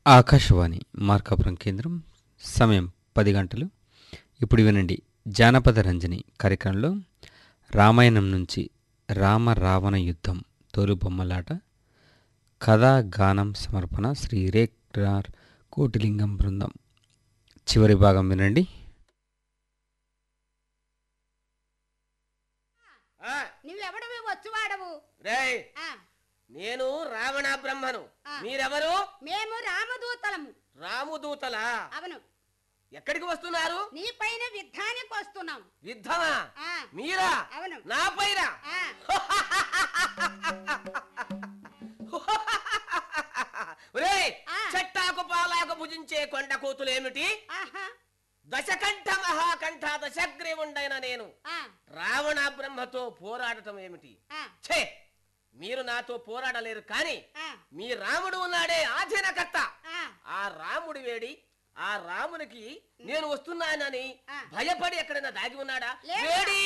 ఆకాశవాణి మార్కాపురం కేంద్రం సమయం పది గంటలు ఇప్పుడు వినండి జానపద రంజని కార్యక్రమంలో రామాయణం నుంచి రామ రావణ యుద్ధం తోలుబొమ్మలాట కథా గానం సమర్పణ శ్రీ రేక్రార్ కోటిలింగం బృందం చివరి భాగం వినండి ఆ, నువ్వెవడవి వచ్చువాడవు రేయ్ ఆ, నేను రావణ బ్రహ్మను ఆ. మీరెవరు మేము రామదూతలము రాముదూతలా అవును ఎక్కడికి వస్తున్నారు నీ పైన యుద్ధానికి వస్తున్నాం యుద్ధమా ఆ, మీరా అవును నా పైన ఆ, రేయ్ ఆ. చెట్టాకు పాలాకు భుజించే కొండ కూతులేమిటి ఆహా, దశకంఠ మహాకంఠ దశగ్రీవుండైన నేను ఆ, రావణ బ్రహ్మతో పోరాడటం ఏమిటి ఆ, ఛే మీరు నాతో పోరాడలేరు కానీ ఆ, మీ రాముడు ఉన్నాడే ఆధీనకర్త ఆ, ఆ రాముడి వేడి ఆ రామునికి నేను వస్తున్నానని ఆ. భయపడి ఎక్కడైనా దాగి ఉన్నాడా లేడా? వేడి